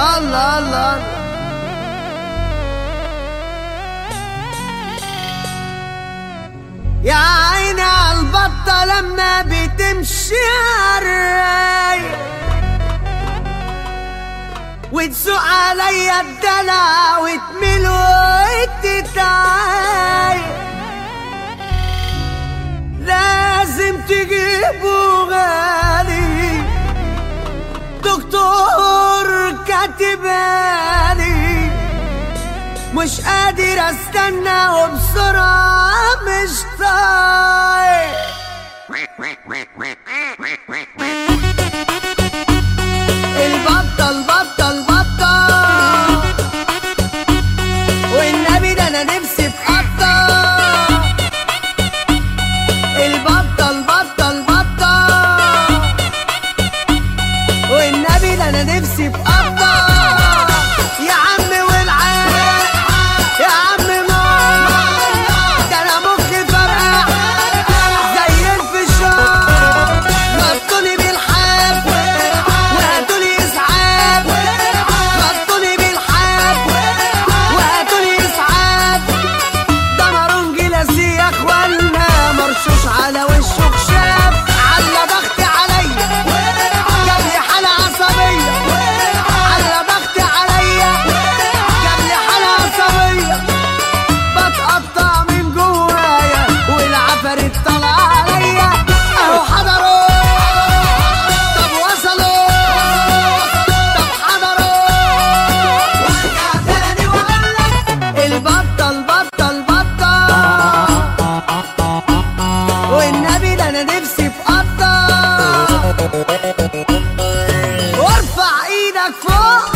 الله الله يا عيني عالبطة لما بتمشي عالرايق وتسوق عليا الدلع وتميل وتتعايق لازم تجيبه غالي دكتور كاتبالي مش قادر استنى وبسرعة مش طايق البطة البطة البطة والنبي ده انا نفسي في قطة البطة البطة البطة والنبي ده انا نفسي في قطة يا عم والعين يا عم ما ده انا مخي فرقع زي الفشار غطوني بالحب وهاتولي اسعاف غطوني بالحب وهاتولي اسعاف ده مارون جلاسي يا اخوانا مرشوش على وشه خشاف على ضغطي عليا جاب لي حالة عصبية على ضغطي عليا جاب لي حالة عصبية بتقطع من جوايا والعفاريت طالعة عليا اهو حضروا طب وصلوا طب حضروا وارجع تاني واقول لك البطة البطة البطة والنبي ده انا نفسي في قطة وارفع ايدك فوق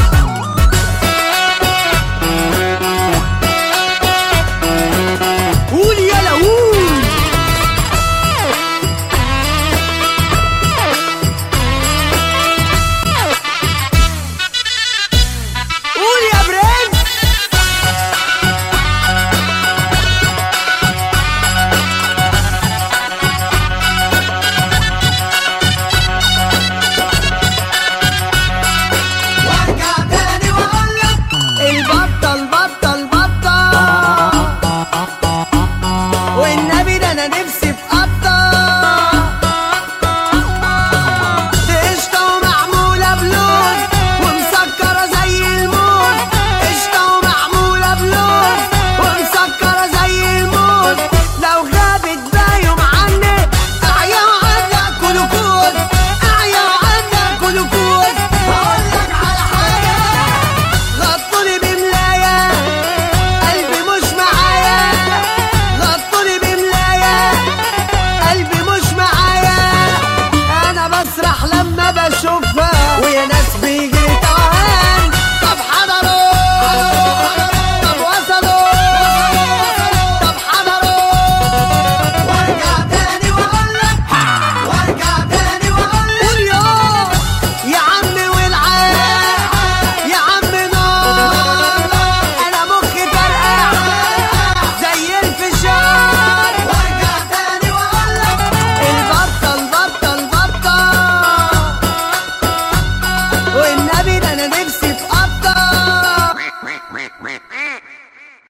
قول يلا قول قول يا برنس وارجع تاني واقول لك البطة البطة البطة والنبي ده انا نفسي